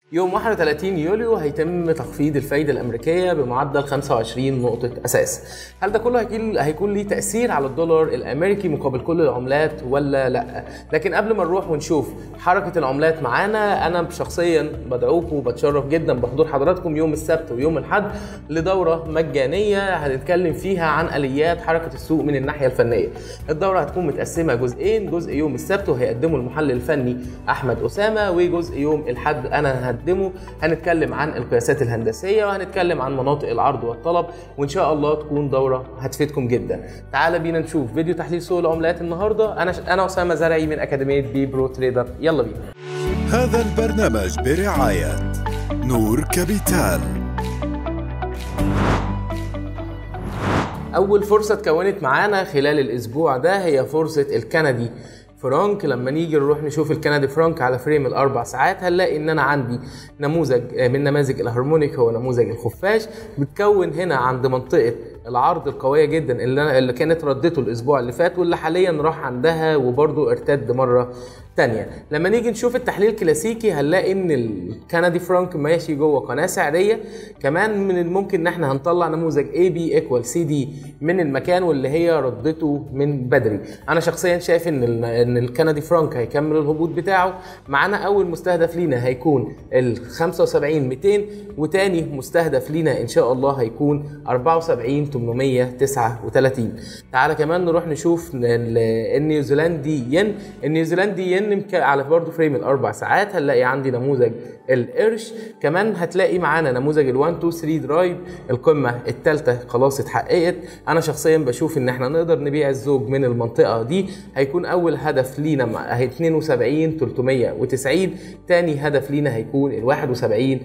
يوم 31 يوليو هيتم تخفيض الفايدة الأمريكية بمعدل 25 نقطة أساس هل ده كله هيكون هيكون ليه تأثير على الدولار الأمريكي مقابل كل العملات ولا لا لكن قبل ما نروح ونشوف حركة العملات معانا أنا شخصيا بدعوكم وبتشرف جدا بحضور حضراتكم يوم السبت ويوم الأحد لدورة مجانية هنتكلم فيها عن آليات حركة السوق من الناحية الفنية الدورة هتكون متقسمة جزئين جزء يوم السبت وهيقدمه المحلل الفني أحمد أسامة وجزء يوم الأحد أنا هقدمه هنتكلم عن القياسات الهندسيه وهنتكلم عن مناطق العرض والطلب وان شاء الله تكون دوره هتفيدكم جدا تعال بينا نشوف فيديو تحليل سوق العملات النهارده انا انا اسامه زرعي من اكاديميه بي برو تريدر يلا بينا هذا البرنامج برعاية نور كابيتال اول فرصه اتكونت معانا خلال الاسبوع ده هي فرصه الكندي فرانك لما نيجي نروح نشوف الكندي فرانك على فريم الاربع ساعات هنلاقي ان انا عندي نموذج من نماذج الهارمونيك هو نموذج الخفاش بتكون هنا عند منطقه العرض القويه جدا اللي, أنا اللي كانت ردته الاسبوع اللي فات واللي حاليا راح عندها وبرده ارتد مره تانية لما نيجي نشوف التحليل الكلاسيكي هنلاقي ان الكندي فرانك ماشي جوه قناه سعريه كمان من الممكن ان احنا هنطلع نموذج اي بي ايكوال سي دي من المكان واللي هي ردته من بدري انا شخصيا شايف ان ان الكندي فرانك هيكمل الهبوط بتاعه معانا اول مستهدف لينا هيكون ال 75 200 وتاني مستهدف لينا ان شاء الله هيكون 74 839 تعالى كمان نروح نشوف النيوزيلندي ين النيوزيلندي ين على برضه فريم الاربع ساعات هنلاقي عندي نموذج القرش كمان هتلاقي معانا نموذج ال 1 2 3 درايف القمه الثالثه خلاص اتحققت انا شخصيا بشوف ان احنا نقدر نبيع الزوج من المنطقه دي هيكون اول هدف لينا هي 72 390 تاني هدف لينا هيكون ال 71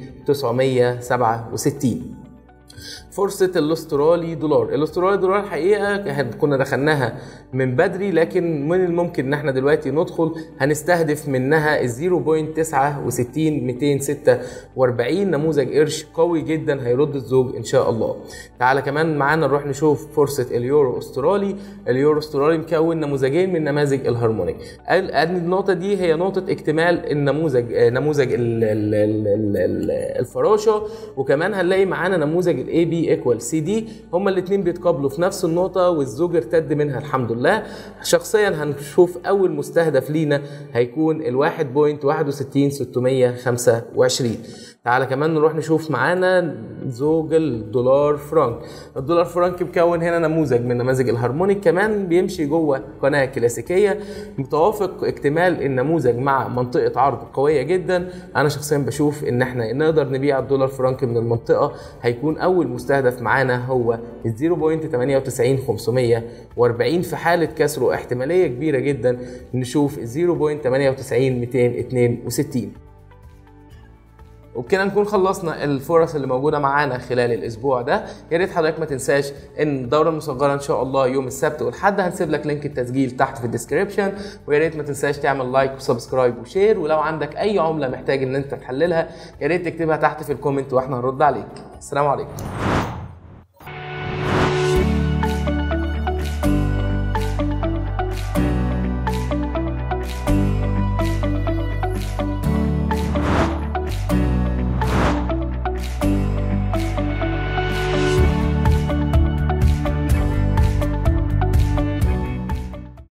967 فرصة الاسترالي دولار الاسترالي دولار الحقيقة كنا دخلناها من بدري لكن من الممكن ان احنا دلوقتي ندخل هنستهدف منها ال 0.69 246 نموذج قرش قوي جدا هيرد الزوج ان شاء الله تعالى كمان معانا نروح نشوف فرصة اليورو استرالي اليورو استرالي مكون نموذجين من نماذج الهارمونيك النقطة دي هي نقطة اكتمال النموذج نموذج الفراشة وكمان هنلاقي معانا نموذج الاي بي ايكوال سي دي هما الاثنين بيتقابلوا في نفس النقطة والزوج ارتد منها الحمد لله شخصيا هنشوف أول مستهدف لينا هيكون ال 1.61625 تعالى كمان نروح نشوف معانا زوج الدولار فرانك الدولار فرانك مكون هنا نموذج من نماذج الهارمونيك كمان بيمشي جوه قناه كلاسيكيه متوافق اكتمال النموذج مع منطقه عرض قويه جدا انا شخصيا بشوف ان احنا نقدر نبيع الدولار فرانك من المنطقه هيكون اول مستهدف معانا هو ال 0.98540 في حاله كسره احتماليه كبيره جدا نشوف ال 0.98262 وبكده نكون خلصنا الفرص اللي موجوده معانا خلال الاسبوع ده يا ريت حضرتك ما تنساش ان الدوره المصغره ان شاء الله يوم السبت والحد هنسيب لك لينك التسجيل تحت في الديسكربشن ويا ريت ما تنساش تعمل لايك وسبسكرايب وشير ولو عندك اي عمله محتاج ان انت تحللها يا ريت تكتبها تحت في الكومنت واحنا هنرد عليك السلام عليكم